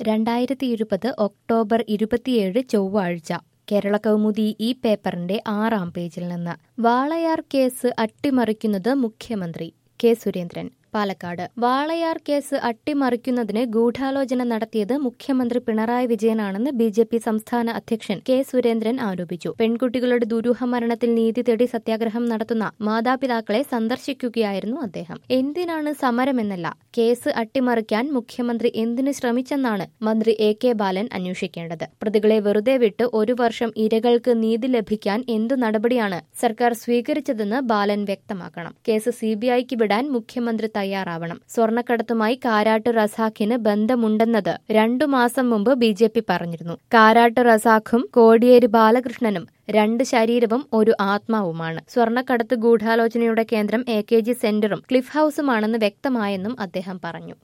രണ്ടായിരത്തി ഇരുപത് ഒക്ടോബർ ഇരുപത്തിയേഴ് ചൊവ്വാഴ്ച കേരള കൗമുദി ഈ പേപ്പറിന്റെ ആറാം പേജിൽ നിന്ന് വാളയാർ കേസ് അട്ടിമറിക്കുന്നത് മുഖ്യമന്ത്രി കെ സുരേന്ദ്രൻ പാലക്കാട് വാളയാർ കേസ് അട്ടിമറിക്കുന്നതിന് ഗൂഢാലോചന നടത്തിയത് മുഖ്യമന്ത്രി പിണറായി വിജയനാണെന്ന് ബി ജെ പി സംസ്ഥാന അധ്യക്ഷൻ കെ സുരേന്ദ്രൻ ആരോപിച്ചു പെൺകുട്ടികളുടെ ദുരൂഹ മരണത്തിൽ നീതി തേടി സത്യാഗ്രഹം നടത്തുന്ന മാതാപിതാക്കളെ സന്ദർശിക്കുകയായിരുന്നു അദ്ദേഹം എന്തിനാണ് സമരമെന്നല്ല കേസ് അട്ടിമറിക്കാൻ മുഖ്യമന്ത്രി എന്തിനു ശ്രമിച്ചെന്നാണ് മന്ത്രി എ കെ ബാലൻ അന്വേഷിക്കേണ്ടത് പ്രതികളെ വെറുതെ വിട്ട് ഒരു വർഷം ഇരകൾക്ക് നീതി ലഭിക്കാൻ എന്തു നടപടിയാണ് സർക്കാർ സ്വീകരിച്ചതെന്ന് ബാലൻ വ്യക്തമാക്കണം കേസ് സിബിഐക്ക് വിടാൻ മുഖ്യമന്ത്രി തയ്യാറാവണം സ്വർണ്ണക്കടത്തുമായി കാരാട്ട് റസാഖിന് ബന്ധമുണ്ടെന്നത് രണ്ടു മാസം മുമ്പ് ബി ജെ പി പറഞ്ഞിരുന്നു കാരാട്ട് റസാഖും കോടിയേരി ബാലകൃഷ്ണനും രണ്ട് ശരീരവും ഒരു ആത്മാവുമാണ് സ്വർണ്ണക്കടത്ത് ഗൂഢാലോചനയുടെ കേന്ദ്രം എ കെ ജി സെന്ററും ക്ലിഫ് ഹൌസുമാണെന്ന് വ്യക്തമായെന്നും അദ്ദേഹം പറഞ്ഞു